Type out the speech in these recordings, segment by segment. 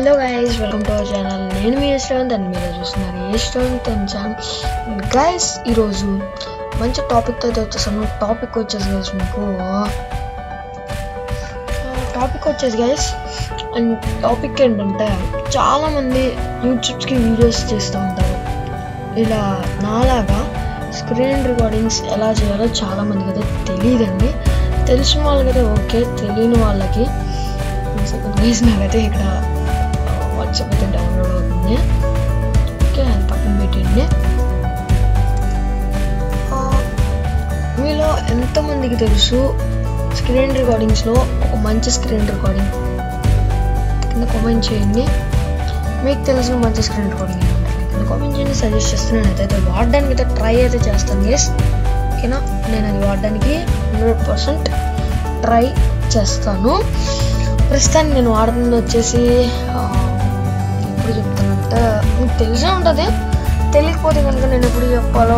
Hello guys welcome to our channel నేను మీ Yashwant and మీరు చూస్తున్నారు యశ్వంత్ అండ్ ఛానల్ గైస్ ఈరోజు మంచి టాపిక్తో అయితే వచ్చేసాను టాపిక్ వచ్చేసి గైస్ మీకు టాపిక్ వచ్చేసి గైస్ అండ్ టాపిక్ ఏంటంటే చాలామంది యూట్యూబ్స్కి వీడియోస్ చేస్తూ ఉంటారు ఇలా నాలాగా స్క్రీన్ రికార్డింగ్స్ ఎలా చేయాలో చాలామందికి అయితే తెలియదండి తెలిసిన వాళ్ళకైతే ఓకే తెలియని వాళ్ళకి సెకండ్ గైస్ నాకైతే ఇక్కడ వాట్సాప్ అయితే డౌన్లోడ్ అవుతుంది ఓకే అది పక్కన పెట్టండి ఆ, మీలో ఎంతమందికి తెలుసు స్క్రీన్ రికార్డింగ్స్లో ఒక మంచి స్క్రీన్ రికార్డింగ్ కింద కామెంట్ చేయండి మీకు తెలిసిన మంచి స్క్రీన్ రికార్డింగ్ ఏంటంటే కింద కామెంట్ చేయండి సజెస్ట్ చేస్తున్నాను అయితే అయితే వాడడానికి అయితే ట్రై అయితే చేస్తాను గేస్ ఓకేనా నేను అది వాడడానికి హండ్రెడ్ పర్సెంట్ ట్రై చేస్తాను ప్రస్తుతానికి నేను వాడుతుంది వచ్చేసి ఆ, ఎప్పుడు చెప్తానంటే మీకు తెలిసే ఉంటుంది తెలియకపోతే కనుక నేను ఎప్పుడు చెప్పాలో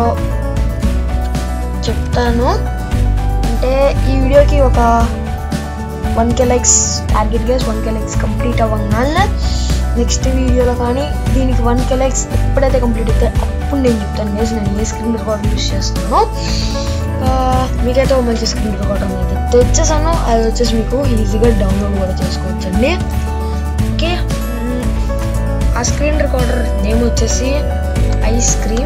చెప్తాను అంటే ఈ వీడియోకి ఒక one K likes target guys one K likes complete అవ్వగానే నెక్స్ట్ వీడియోలో కానీ దీనికి వన్ కే లైక్స్ ఎప్పుడైతే కంప్లీట్ అయితే అప్పుడు నేను చెప్తాను గేస్ నేను ఏ స్క్రీన్ రికార్డ్ యూస్ చేస్తున్నాను ఆ, మీకైతే ఒక మంచి స్క్రీన్ రికార్డర్ అయితే తెచ్చేసాను అది వచ్చేసి మీకు ఈజీగా డౌన్లోడ్ కూడా చేసుకోవచ్చు అండి ఓకే మ్, ఆ స్క్రీన్ రికార్డర్ నేమ్ వచ్చేసి ice cream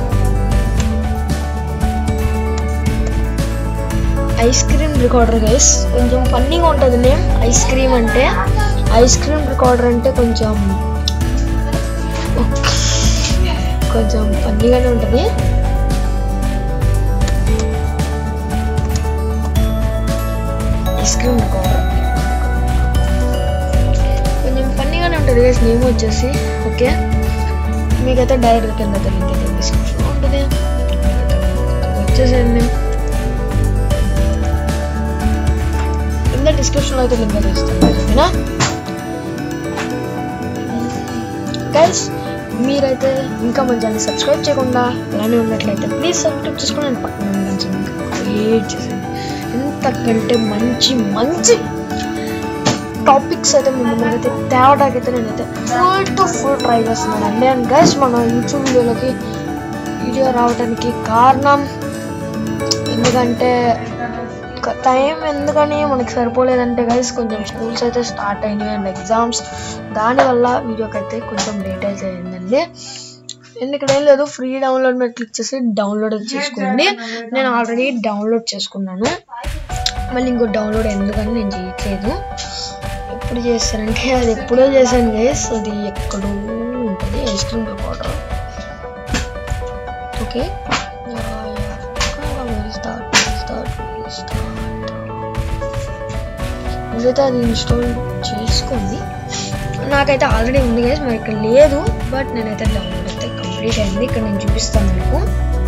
ice cream recorder guys కొంచెం ఫన్నీగా ఉంటుంది నేమ్ ఐస్ క్రీమ్ అంటే ఐస్ క్రీమ్ రికార్డర్ అంటే కొంచెం కొంచెం ఫన్నీగానే ఉంటుంది ఐస్ క్రీమ్ రికార్డర్ కొంచెం ఫన్నీగానే ఉంటుంది గైస్ నేమ్ వచ్చేసి ఓకే మీకైతే డైరెక్ట్ కింద లింక్ అయితే డిస్క్రిప్షన్లో ఉంటుంది వచ్చేసేయండి కింద డిస్క్రిప్షన్లో అయితే లింక్ అయితే ఇస్తాను ఓకేనా గైస్ మీరైతే ఇంకా మన ఛానల్ సబ్స్క్రైబ్ చేయకుండా అలానే ఉన్నట్లయితే ప్లీజ్ సబ్స్క్రైబ్ చేసుకుని నేను పక్కన మంచి క్రియేట్ చేశాను ఎంతకంటే మంచి మంచి టాపిక్స్ అయితే మీ ముందరైతే తేవడానికి అయితే నేనైతే ఫుల్ టు ఫుల్ ట్రై చేస్తున్నాను అండి అండ్ గైస్ మన యూట్యూబ్ వీడియోలకి వీడియో రావడానికి కారణం ఎందుకంటే టైం ఎందుకని మనకి సరిపోలేదంటే గైస్ కొంచెం స్కూల్స్ అయితే స్టార్ట్ అయినాయి అండ్ ఎగ్జామ్స్ దానివల్ల వీడియోకి అయితే కొంచెం లేట్ అయితే అయిందండి నేను ఇక్కడ ఏం లేదు ఫ్రీ డౌన్లోడ్ మీద క్లిక్ చేసి డౌన్లోడ్ అయితే చేసుకోండి నేను ఆల్రెడీ డౌన్లోడ్ చేసుకున్నాను మళ్ళీ ఇంకో డౌన్లోడ్ ఎందుకని నేను చేయట్లేదు ఎప్పుడు చేస్తానంటే అది ఎప్పుడో చేశాను గైస్ అది ఎక్కడో ఉంటుంది ఐస్ క్రీమ్ రికార్డర్ ఓకే మీరైతే అది ఇన్స్టాల్ చేసుకోండి నాకైతే ఆల్రెడీ ఉంది గైస్ మరి ఇక్కడ లేదు బట్ నేనైతే డౌన్లోడ్ అయితే కంప్లీట్ అయింది ఇక్కడ నేను చూపిస్తాను మీకు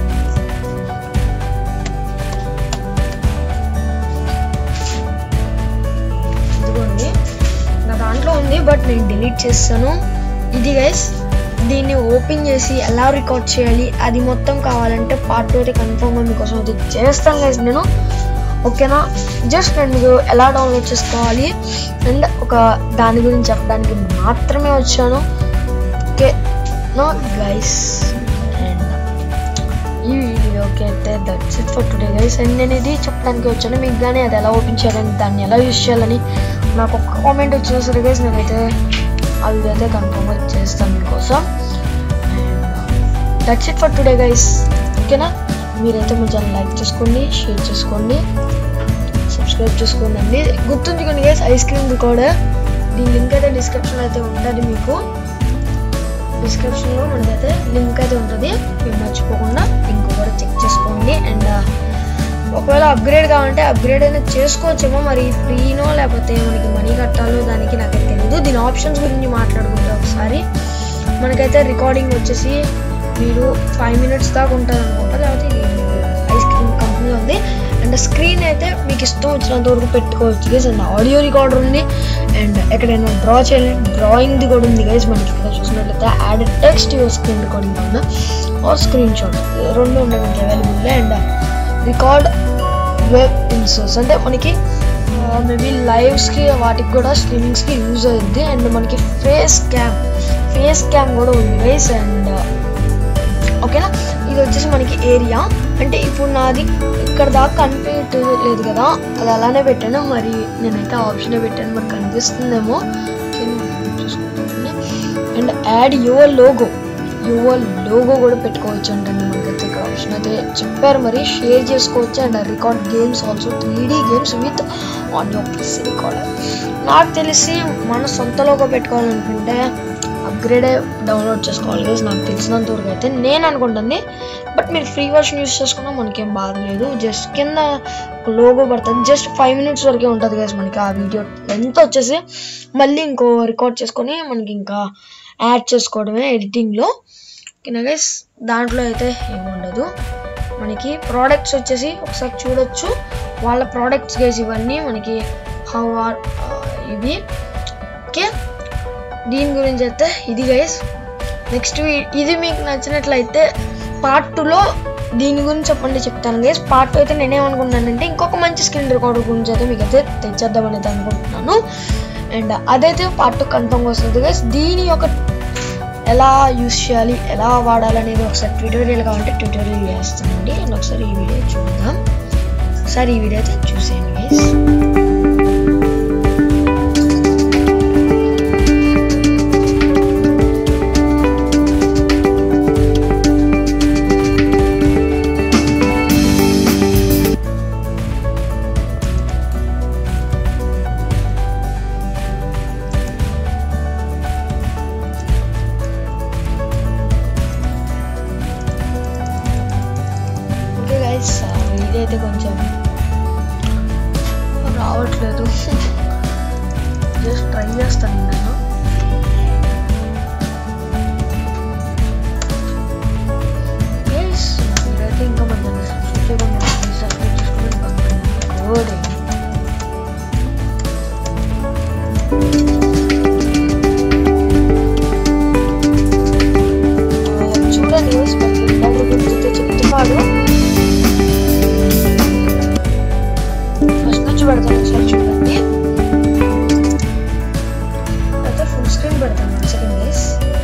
ఇదిగోండి నా దాంట్లో ఉంది బట్ నేను డిలీట్ చేస్తాను ఇది గైస్ దీన్ని ఓపెన్ చేసి ఎలా రికార్డ్ చేయాలి అది మొత్తం కావాలంటే పార్ట్ టూ అయితే కన్ఫర్మ్గా మీకోసం అయితే చేస్తాను గైస్ నేను ఓకేనా జస్ట్ నేను మీకు ఎలా డౌన్లోడ్ చేసుకోవాలి అండ్ ఒక దాని గురించి చెప్పడానికి మాత్రమే వచ్చాను ఓకే నో గైస్ అండ్ ఈ వీడియోకి అయితే that's it for today guys and నేను ఇది చెప్పడానికి వచ్చాను మీకు కానీ అది ఎలా ఓపెన్ చేయాలని దాన్ని ఎలా యూజ్ చేయాలని నాకు ఒక కామెంట్ వచ్చినా సరే గైస్ నేనైతే ఆ వీడియో అయితే కన్ఫర్మ్గా చేస్తాను మీకోసం that's it for today guys ఓకేనా మీరైతే మా ఛానల్ లైక్ చేసుకోండి షేర్ చేసుకోండి సబ్స్క్రైబ్ చేసుకోండి అండి గుర్తుంచుకోండి గైస్ ఐస్ క్రీమ్ రికార్డర్ దీని లింక్ అయితే డిస్క్రిప్షన్ అయితే ఉంటుంది మీకు డిస్క్రిప్షన్లో మనకైతే లింక్ అయితే ఉంటుంది మీరు మర్చిపోకుండా లింక్ కూడా చెక్ చేసుకోండి అండ్ ఒకవేళ అప్గ్రేడ్ కావాలంటే అప్గ్రేడ్ అయినా చేసుకోవచ్చేమో మరి ఫ్రీనో లేకపోతే మనకి మనీ కట్టాలో దానికి నాకైతే తెలియదు దీని ఆప్షన్స్ గురించి మాట్లాడుకుంటే ఒకసారి మనకైతే రికార్డింగ్ వచ్చేసి మీరు ఫైవ్ మినిట్స్ దాకా ఉంటుంది అనుకుంటా లేకపోతే ఇది ఐస్ క్రీమ్ కంపెనీ ఉంది అండ్ స్క్రీన్ అయితే మీకు ఇష్టం వచ్చినంత వరకు పెట్టుకోవచ్చు గైస్ అండ్ ఆడియో రికార్డర్ ఉంది అండ్ ఎక్కడైనా డ్రా చేయాలి డ్రాయింగ్ది కూడా ఉంది గైస్ మనకి ఇక్కడ చూసినట్లయితే add text your screen recording అవునా ఆర్ స్క్రీన్ షాట్ రెండు ఉన్నాయి మనకి అవైలబుల్ అండ్ రికార్డ్ వెబ్ ఇన్సోర్స్ అంటే మనకి మేబీ లైవ్స్కి వాటికి కూడా స్ట్రీమింగ్స్కి యూజ్ అవుద్ది అండ్ మనకి ఫేస్ క్యామ్ ఫేస్ క్యామ్ కూడా ఉంది గైస్ అండ్ ఓకేనా ఇది వచ్చేసి మనకి ఏరియా అంటే ఇప్పుడు నాది ఇక్కడ దాకా కనిపించలేదు కదా అది అలానే పెట్టాను మరి నేనైతే ఆప్షనే పెట్టాను మరి కనిపిస్తుందేమో and add your logo your logo కూడా పెట్టుకోవచ్చు అంటండి మనకైతే ఇక్కడ ఆప్షన్ అయితే చెప్పారు మరి షేర్ చేసుకోవచ్చు and record games also three D games with on your PC recorder నాకు తెలిసి మన సొంత లోగో పెట్టుకోవాలనుకుంటే అప్గ్రేడే డౌన్లోడ్ చేసుకోవాలి guys. నాకు తెలిసినంత వరకు అయితే నేను అనుకుంటుంది బట్ మీరు ఫ్రీ వర్షన్ యూస్ చేసుకున్నా మనకేం బాధ లేదు జస్ట్ కింద లోగో పడుతుంది జస్ట్ ఫైవ్ మినిట్స్ వరకే ఉంటుంది గైస్ మనకి ఆ వీడియో లెంత్ వచ్చేసి మళ్ళీ ఇంకో రికార్డ్ చేసుకొని మనకి ఇంకా యాడ్ చేసుకోవడమే ఎడిటింగ్లో ఓకేనా గైస్ దాంట్లో అయితే ఏముండదు మనకి ప్రోడక్ట్స్ వచ్చేసి ఒకసారి చూడొచ్చు వాళ్ళ ప్రోడక్ట్స్ గైస్ ఇవన్నీ మనకి హౌ ఆర్ ఇవి ఓకే దీని గురించి అయితే ఇది గైస్ నెక్స్ట్ ఇది మీకు నచ్చినట్లయితే పార్ట్ టూలో దీని గురించి చెప్పండి చెప్తాను గైస్ పార్ట్ టూ అయితే నేనేమనుకుంటున్నానంటే ఇంకొక మంచి స్క్రీన్ రికార్డర్ గురించి అయితే మీకు అయితే తెచ్చేద్దామని అయితే అనుకుంటున్నాను అండ్ అదైతే పార్ట్ టూ కన్ఫర్మ్గా వస్తుంది గైస్ దీని యొక్క ఎలా యూస్ చేయాలి ఎలా వాడాలి అనేది ఒకసారి ట్యూటోరియల్ కావాలంటే ట్యూటోరియల్ చేస్తానండి అండ్ ఒకసారి ఈ వీడియో చూద్దాం ఒకసారి ఈ వీడియో అయితే చూసేయండి గైస్ ఓకే గైస్ వీడియో అయితే కొంచెం రావట్లేదు జస్ట్ ట్రై చేస్తాను నేను గైస్ మీరైతే ఇంకా మన సబ్స్క్రైబ్ చేసుకోండి సబ్స్క్రైబ్ చేసుకోండి పక్కన కోడ్ చూడండి guys, మనకి ఇందాక గురించి అయితే చెప్తున్నాడు ఫస్ట్ నుంచి పెడతాను ఒకసారి చూడండి అయితే ఫుల్ స్క్రీన్ పెడతాను వన్ సెకండ్ గైస్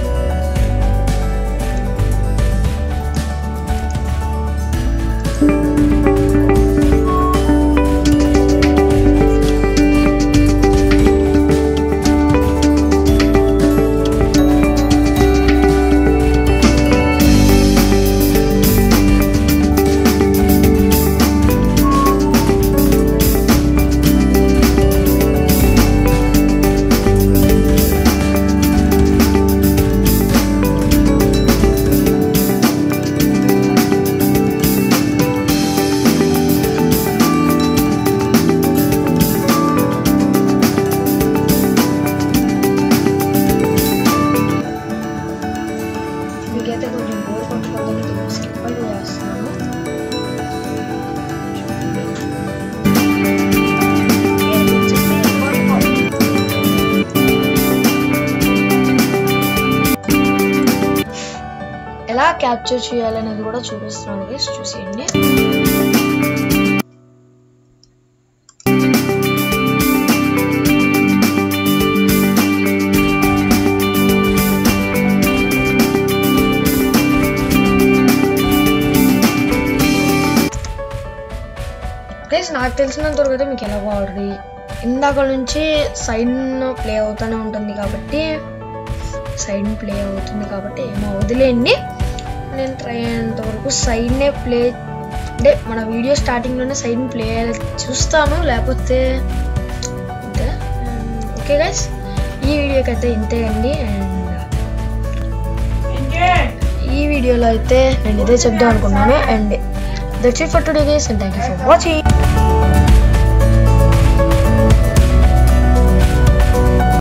మీకైతే కొంచెం బోర్ కొట్టుకోవడానికి స్కిప్ అయితే చేస్తున్నాను ఎలా క్యాప్చర్ చేయాలనేది కూడా చూపిస్తున్నాను గైస్ చూసేయండి గైస్ నాకు తెలిసినంత వరకు అయితే మీకు ఎలా ఆల్రెడీ ఇందాక నుంచి సైడ్ ప్లే అవుతూనే ఉంటుంది కాబట్టి సైడ్ ప్లే అవుతుంది కాబట్టి ఏమో వదిలేయండి నేను ట్రై అయినంత వరకు సైడ్నే ప్లే అంటే మన వీడియో స్టార్టింగ్లోనే సైడ్ ప్లే అయ్యేలా చూస్తాను లేకపోతే అంతే ఓకే గైస్ ఈ వీడియోకి అయితే ఇంతే అండి అండ్ ఈ వీడియోలో అయితే నేను ఇదే చెప్దాం అనుకున్నాను and that's it for today guys and thank you for watching